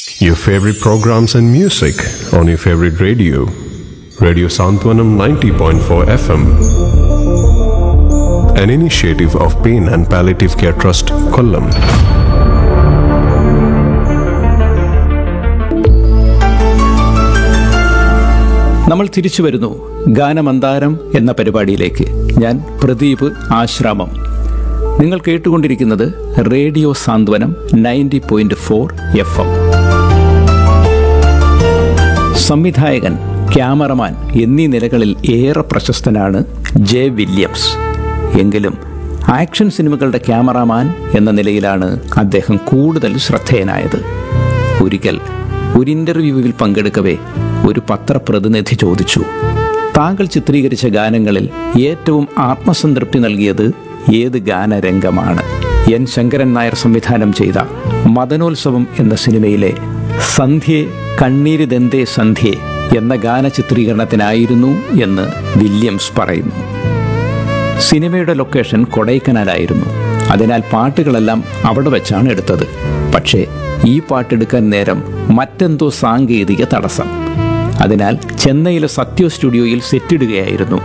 Your favorite programs and music on your favorite radio. Radio Santwanam 90.4 FM. An initiative of Pain and Palliative Care Trust, Kollam. നമ്മൾ തിരിച്ചു വരുന്നു ഗാനമന്താരം എന്ന പരിപാടിയിലേക്ക് ഞാൻ പ്രദീപ് ആശ്രാമം നിങ്ങൾ കേട്ടുകൊണ്ടിരിക്കുന്നത് radio Santhwanam ninety point four F M സംവിധായകൻ ക്യാമറമാൻ എന്നീ നിലകളിൽ ഏറെ പ്രശസ്തനാണ് ജെ വില്യംസ് എങ്കിലും ആക്ഷൻ സിനിമകളുടെ ക്യാമറാമാൻ എന്ന നിലയിലാണ് അദ്ദേഹം കൂടുതൽ ശ്രദ്ധേയനായത് ഒരിക്കൽ ഒരു ഇന്റർവ്യൂവിൽ പങ്കെടുക്കവേ ഒരു പത്രപ്രതിനിധി ചോദിച്ചു താങ്കൾ ചിത്രീകരിച്ച ഗാനങ്ങളിൽ ഏറ്റവും ആത്മസംതൃപ്തി നൽകിയത് ഏത് ഗാനരംഗമാണ് എൻ ശങ്കരൻ നായർ സംവിധാനം ചെയ്ത മദനോത്സവം എന്ന സിനിമയിലെ സന്ധ്യേ കണ്ണീരിതെന്തേ സന്ധ്യേ എന്ന ഗാന ചിത്രീകരണത്തിനായിരുന്നു എന്ന് വില്യംസ് പറയുന്നു സിനിമയുടെ ലൊക്കേഷൻ കൊടൈക്കനാലായിരുന്നു അതിനാൽ പാട്ടുകളെല്ലാം അവിടെ വെച്ചാണ് എടുത്തത് പക്ഷേ ഈ പാട്ടെടുക്കാൻ നേരം മറ്റെന്തോ സാങ്കേതിക തടസ്സം അതിനാൽ ചെന്നൈയിലെ സത്യോ സ്റ്റുഡിയോയിൽ സെറ്റിടുകയായിരുന്നു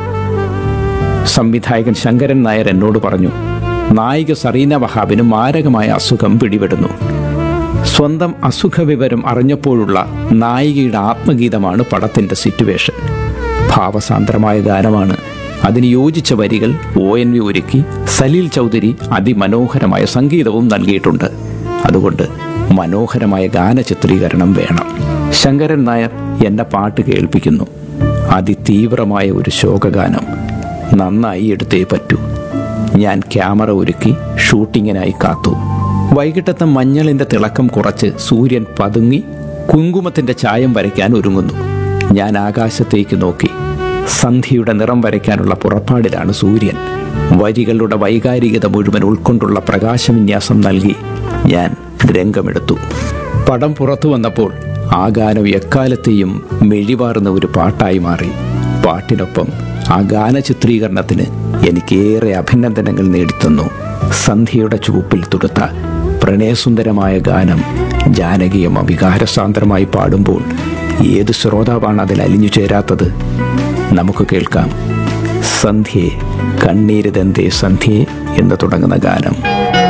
സംവിധായകൻ ശങ്കരൻ നായർ എന്നോട് പറഞ്ഞു നായിക സറീന വഹാബിന് മാരകമായ അസുഖം പിടിപെടുന്നു സ്വന്തം അസുഖവിവരം അറിഞ്ഞപ്പോഴുള്ള നായികയുടെ ആത്മഗീതമാണ് പടത്തിന്റെ സിറ്റുവേഷൻ ഭാവസാന്ദ്രമായ ഗാനമാണ് അതിന് യോജിച്ച വരികൾ ഒ എൻ വി ഒരുക്കി സലീൽ ചൗധരി അതിമനോഹരമായ സംഗീതവും നൽകിയിട്ടുണ്ട് അതുകൊണ്ട് മനോഹരമായ ഗാന ചിത്രീകരണം വേണം ശങ്കരൻ നായർ എന്നെ പാട്ട് കേൾപ്പിക്കുന്നു അതിതീവ്രമായ ഒരു ശോകഗാനം നന്നായി എടുത്തേ പറ്റൂ ഞാൻ ക്യാമറ ഒരുക്കി ഷൂട്ടിങ്ങിനായി കാത്തു വൈകിട്ടത്തെ മഞ്ഞളിന്റെ തിളക്കം കുറച്ച് സൂര്യൻ പതുങ്ങി കുങ്കുമത്തിന്റെ ചായം വരയ്ക്കാൻ ഒരുങ്ങുന്നു ഞാൻ ആകാശത്തേക്ക് നോക്കി സന്ധ്യയുടെ നിറം വരയ്ക്കാനുള്ള പുറപ്പാടിലാണ് സൂര്യൻ വരികളുടെ വൈകാരികത മുഴുവൻ ഉൾക്കൊണ്ടുള്ള പ്രകാശവിന്യാസം നൽകി ഞാൻ രംഗമെടുത്തു പടം പുറത്തു വന്നപ്പോൾ ആ ഗാനം എക്കാലത്തെയും മെഴിവാർന്ന ഒരു പാട്ടായി മാറി പാട്ടിനൊപ്പം ആ ഗാന ചിത്രീകരണത്തിന് എനിക്കേറെ അഭിനന്ദനങ്ങൾ നേടിത്തന്നു സന്ധ്യയുടെ ചുവപ്പിൽ തുടുത്ത പ്രണയസുന്ദരമായ ഗാനം ജാനകിയമ്മ വികാരസാന്ദ്രമായി പാടുമ്പോൾ ഏത് ശ്രോതാവാണ് അതിൽ അലിഞ്ഞു ചേരാത്തത് നമുക്ക് കേൾക്കാം സന്ധ്യേ കണ്ണീരുതെന്തേ സന്ധ്യേ എന്ന് തുടങ്ങുന്ന ഗാനം